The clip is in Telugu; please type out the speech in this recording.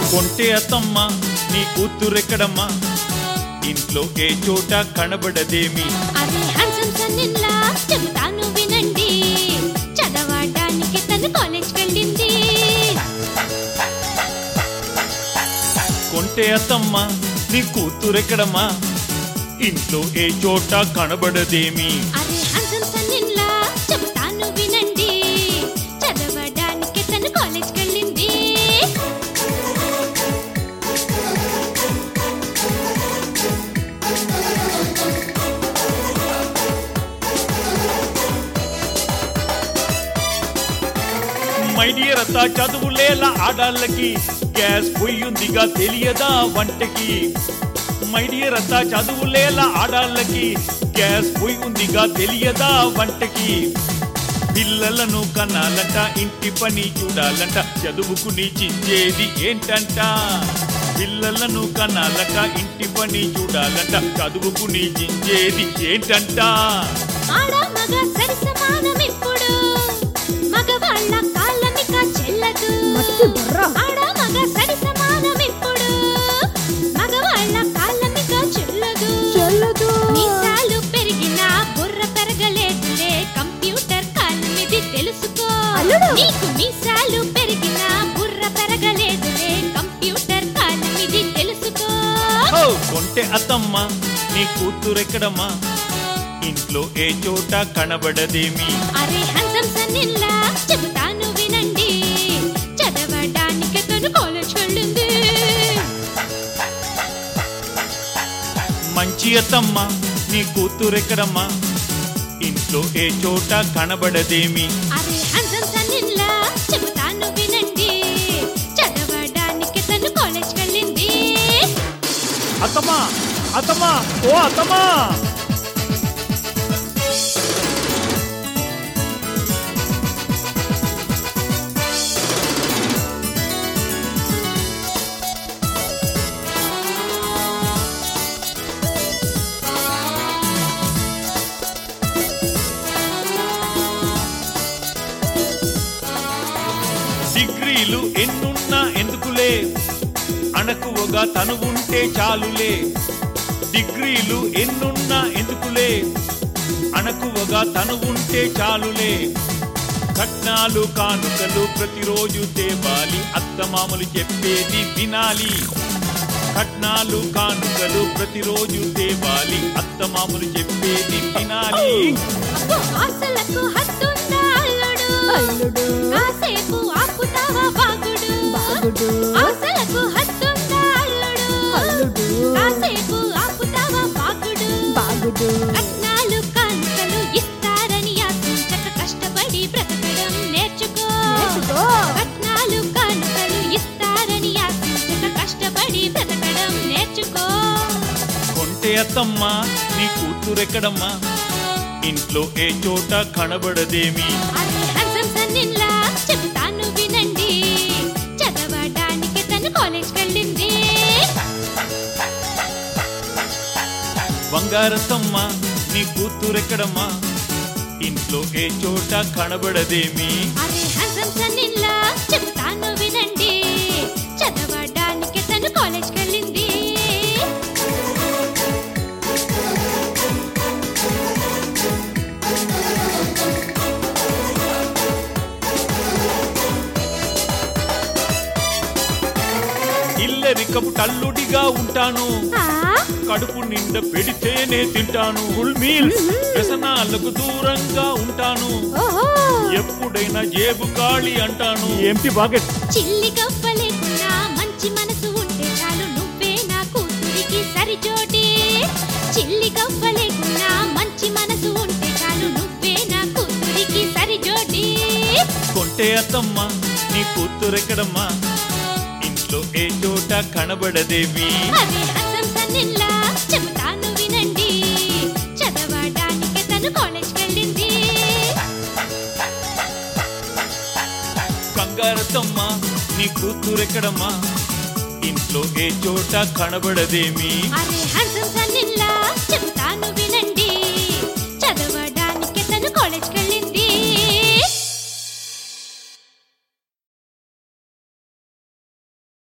కొంటే అత్తమ్మ నీ కూతురెక్కడమ్మా ఇంట్లో ఏ చోట కనబడదేమి అరే హ్యాండ్సమ్ సన్నిన్లా చెబుతాను వినండి చదవడానికి తను కాలేజ్కి వెళ్ళింది కొంటే అత్తమ్మ నీ కూతురెక్కడమ్మా ఇంట్లో ఏ చోట కనబడదేమి అరే హ్యాండ్సమ్ సన్నిన్లా చెబుతాను వినండి చదవడానికి తను కాలేజ్కి వెళ్ళింది మై డియర్ అత్త చదువులేలా ఆడాళ్ళకి గ్యాస్ పొయ్యుందిగా తెలియదా వంటకి మై డియర్ అత్త చదువులేలా ఆడాళ్ళకి గ్యాస్ పొయ్యుందిగా తెలియదా వంటకి పిల్లలను కనాలంట ఇంటి పని చూడాలంట చదువుకుని చించేది ఏంటంట పిల్లలను కనాలంట ఇంటి పని చూడాలంట చదువుకుని చించేది ఏంటంట ఆడ మగ సరి సమానం ఇప్పుడు మగవాళ్ళ కాళ్ళమిక చెల్లదు మట్టి బుర్ర. ఆడ మగ సరి సమానం ఇప్పుడు మగవాళ్ళ కాళ్ళమిక చెల్లదు చెల్లదు మీసాలు పెరిగినా బుర్ర పెరగలేదులే కంప్యూటర్ కాలమిది తెలుసుకో అల్లుడు. నీకు మీసాలు పెరిగినా బుర్ర పెరగలేదులే కంప్యూటర్ కాలమిది తెలుసుకో ఓ కొంటె అత్తమ్మ నీ కూతురెక్కడమ్మా ఇంట్లో ఏ చోట కనబడదేమి అరే హంసం సన్నిల్లా చెబుతాను వినండి చదవడానికి తను కాలేజ్ వెళ్ళింది మంచి అత్తమ్మ నీ కూతురెక్కడమ్మా ఇంట్లో ఏ చోట కనబడదేమి అరే హంసం సన్నిల్లా చెబుతాను వినండి చదవడానికి తను కాలేజ్ వెళ్ళింది అత్తమ్మా అత్తమ్మా ఓ అత్తమ్మా డిగ్రీలు ఎన్నున్నా ఎందుకులే అణకువగా తను ఉంటే చాలులే డిగ్రీలు ఎన్నున్నా ఎందుకులే అణకువగా తను ఉంటే చాలులే కట్నాలు కానుకలు ప్రతిరోజు తేవాలి అత్తమామలు చెప్పేది వినాలి కట్నాలు కానుకలు ప్రతిరోజు తేవాలి అత్తమామలు చెప్పేది వినాలి అబ్బో ఆశలకు హద్దుందా అల్లుడు అల్లుడు కాసేపు ఆపుతావా బాగుడు బాగుడు ఆశలకు హద్దుందా అల్లుడు అల్లుడు కాసేపు ఆపుతావా బాగుడు బాగుడు కట్నాలు కానుకలు ఇస్తారని ఆశించక కష్టపడి బ్రతకడం నేర్చుకో నేర్చుకో. కట్నాలు కానుకలు ఇస్తారని ఆశించక కష్టపడి బ్రతకడం నేర్చుకో కొంటే అత్తమ్మ నీ కూతురెక్కడమ్మా ఇంట్లో ఏ చోట కనబడదేమి అరే హంసం సన్నిన్లా చెబుతాను వినండి చదవడానికి తను కాలేజ్కి వెళ్ళింది బంగారతమ్మ నీ కూతురెక్కడమ్మా ఇంట్లో ఏ చోట కనబడదేమి అరే హంసం సన్నిన్లా చెబుతాను వినండి చదవడానికి తను కాలేజ్కి వెళ్ళింది ఇల్లరికపు టల్లుడిగా ఉంటాను ఆ కడుపు నిండా పెడితేనే తింటాను ఫుల్ మీల్స్ వ్యసనాలకు దూరంగా ఉంటాను ఓహో ఎప్పుడైనా జేబు ఖాళీ అంటాను ఎంటి బాకెట్ చిల్లి గవ్వ లేకున్నా మంచి మనసు ఉంటే చాలు నువ్వే నా కూతురికి సరిజోడి చిల్లి గవ్వ లేకున్నా మంచి మనసు ఉంటే చాలు నువ్వే నా కూతురికి సరిజోడి కొంటే అత్తమ్మ నీ కూతురెక్కడమ్మా ఇంట్లో ఏ చోట కనబడదేమి అరే హసం సన్నిల్లా చెబుతాను వినండి చదవడానికి తను కాలేజ్కి వెళ్ళింది కంగారతమ్మ నీ కూతురెక్కడమ్మా ఇంట్లో ఏ చోట కనబడదేమి అరే హసం సన్నిల్లా చెబుతాను